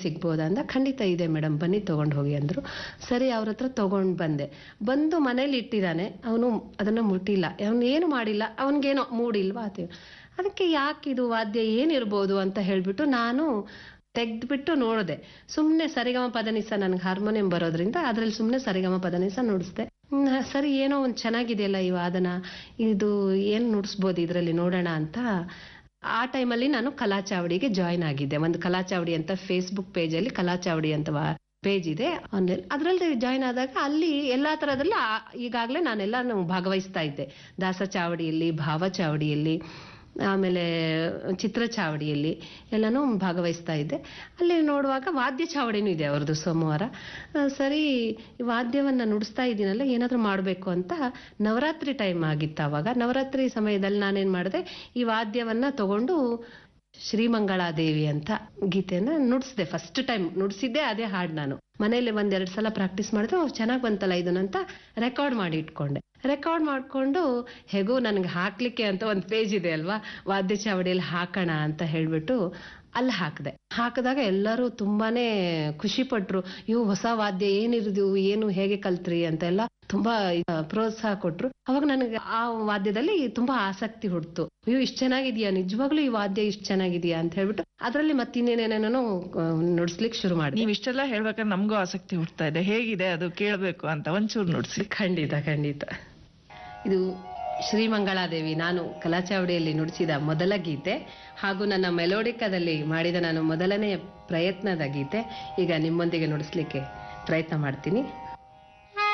ಸಿಗ್ಬೋದಾ ಅಂದ ಖಂಡಿತ ಇದೆ ಮೇಡಮ್ ಬನ್ನಿ ತಗೊಂಡು ಹೋಗಿ ಅಂದ್ರು ಸರಿ ಅವ್ರ ಹತ್ರ ತಗೊಂಡು ಬಂದೆ ಬಂದು ಮನೇಲಿ ಇಟ್ಟಿದ್ದಾನೆ ಅವನು ಅದನ್ನ ಮುಟ್ಟಿಲ್ಲ ಅವನು ಏನು ಮಾಡಿಲ್ಲ ಅವನಿಗೇನೋ ಮೂಡಿಲ್ವಾ ಅದೇ ಅದಕ್ಕೆ ಯಾಕಿದು ವಾದ್ಯ ಏನಿರ್ಬೋದು ಅಂತ ಹೇಳ್ಬಿಟ್ಟು ನಾನು ತೆಗ್ದ್ಬಿಟ್ಟು ನೋಡಿದೆ ಸುಮ್ಮನೆ ಸರಿಗಮ ಪದನಿಸ ನನಗೆ ಹಾರ್ಮೋನಿಯಂ ಬರೋದ್ರಿಂದ ಅದ್ರಲ್ಲಿ ಸುಮ್ಮನೆ ಸರಿಗಮ ಪದನಿಸ ನುಡಿಸ್ದೆ ಹ್ಮ್, ಸರಿ ಏನೋ ಒಂದು ಚೆನ್ನಾಗಿದೆಯಲ್ಲ ಈ ವಾದನ ಇದು ಏನು ನುಡಿಸ್ಬೋದು ಇದರಲ್ಲಿ ನೋಡೋಣ ಅಂತ ಆ ಟೈಮಲ್ಲಿ ನಾನು ಕಲಾಚಾವಡಿಗೆ ಜಾಯ್ನ್ ಆಗಿದ್ದೆ ಒಂದು ಕಲಾಚಾವಡಿ ಅಂತ ಫೇಸ್ಬುಕ್ ಪೇಜಲ್ಲಿ ಕಲಾಚಾವಡಿ ಅಂತ ಪೇಜ್ ಇದೆ ಆನ್ಲೈನ್ ಅದರಲ್ಲಿ ಜಾಯ್ನ್ ಆದಾಗ ಅಲ್ಲಿ ಎಲ್ಲಾ ತರದಲ್ಲಿ ಈಗಾಗಲೇ ನಾನೆಲ್ಲಾನು ಭಾಗವಹಿಸ್ತಾ ಇದ್ದೆ ದಾಸ ಚಾವಡಿಯಲ್ಲಿ ಭಾವ ಚಾವಡಿಯಲ್ಲಿ ಆಮೇಲೆ ಚಿತ್ರ ಚಾವಡಿಯಲ್ಲಿ ಎಲ್ಲನೂ ಭಾಗವಹಿಸ್ತಾ ಇದ್ದೆ ಅಲ್ಲಿ ನೋಡುವಾಗ ವಾದ್ಯ ಚಾವಡಿನೂ ಇದೆ ಅವ್ರದ್ದು ಸೋಮವಾರ ಆ, ಸರಿ ಈ ವಾದ್ಯವನ್ನ ನುಡಿಸ್ತಾ ಇದ್ದೀನಲ್ಲ ಏನಾದರೂ ಮಾಡಬೇಕು ಅಂತ ನವರಾತ್ರಿ ಟೈಮ್ ಆಗಿತ್ತು ಆವಾಗ ನವರಾತ್ರಿ ಸಮಯದಲ್ಲಿ ನಾನೇನ್ ಮಾಡಿದೆ ಈ ವಾದ್ಯವನ್ನ ತಗೊಂಡು ಶ್ರೀಮಂಗಳಾದೇವಿ ಅಂತ ಗೀತೆಯನ್ನ ನುಡಿಸಿದೆ ಫಸ್ಟ್ ಟೈಮ್ ನುಡಿಸಿದ್ದೆ ಅದೇ ಹಾಡು ನಾನು ಮನೇಲಿ ಒಂದೆರಡು ಸಲ ಪ್ರಾಕ್ಟೀಸ್ ಮಾಡಿದ್ರೆ ಓ ಚೆನ್ನಾಗಿ ಬಂತಲ್ಲ ಇದನ್ನಂತ ರೆಕಾರ್ಡ್ ಮಾಡಿ ಇಟ್ಕೊಂಡೆ ರೆಕಾರ್ಡ್ ಮಾಡ್ಕೊಂಡು ಹೇಗೂ ನನಗೆ ಹಾಕ್ಲಿಕ್ಕೆ ಅಂತ ಒಂದು ಪೇಜ್ ಇದೆ ಅಲ್ವಾ ವಾದ್ಯ ಚಾವಡಿಯಲ್ಲಿ ಹಾಕೋಣ ಅಂತ ಹೇಳ್ಬಿಟ್ಟು ಅಲ್ಲಿ ಹಾಕಿದೆ ಹಾಕಿದಾಗ ಎಲ್ಲರೂ ತುಂಬಾನೇ ಖುಷಿ ಪಟ್ರು ಇವು ಹೊಸ ವಾದ್ಯ ಏನಿರಿದು ಏನು ಹೇಗೆ ಕಲ್ತ್ರಿ ಅಂತ ಎಲ್ಲ ತುಂಬಾ ಆ, ಪ್ರೋತ್ಸಾಹ ಕೊಟ್ರು ಅವಾಗ ನನಗೆ ಆ ವಾದ್ಯದಲ್ಲಿ ತುಂಬಾ ಆಸಕ್ತಿ ಹುಡ್ತು ಅಯ್ಯೋ ಇಷ್ಟು ಚೆನ್ನಾಗಿದ್ಯಾ ನಿಜವಾಗ್ಲೂ ಈ ವಾದ್ಯ ಇಷ್ಟು ಚೆನ್ನಾಗಿದ್ಯಾ ಅಂತ ಹೇಳ್ಬಿಟ್ಟು ಅದರಲ್ಲಿ ಮತ್ತಿನ್ನೇನೇನೇನೋ ನುಡಿಸ್ಲಿಕ್ಕೆ ಶುರು ಮಾಡಿ ನೀವ್ ಇಷ್ಟೆಲ್ಲ ಹೇಳ್ಬೇಕಾದ್ರೆ ನಮಗೂ ಆಸಕ್ತಿ ಹುಡ್ತಾ ಇದೆ ಹೇಗಿದೆ ಅದು ಕೇಳಬೇಕು ಅಂತ ಒಂಚೂರು ನುಡ್ಸಿ ಖಂಡಿತ ಖಂಡಿತ ಇದು ಶ್ರೀಮಂಗಳಾದೇವಿ ನಾನು ಕಲಾಚಾವಡಿಯಲ್ಲಿ ನುಡಿಸಿದ ಮೊದಲ ಗೀತೆ ಹಾಗೂ ನನ್ನ ಮೆಲೋಡಿಕದಲ್ಲಿ ಮಾಡಿದ ನಾನು ಮೊದಲನೇ ಪ್ರಯತ್ನದ ಗೀತೆ ಈಗ ನಿಮ್ಮೊಂದಿಗೆ ನುಡಿಸ್ಲಿಕ್ಕೆ ಪ್ರಯತ್ನ ಮಾಡ್ತೀನಿ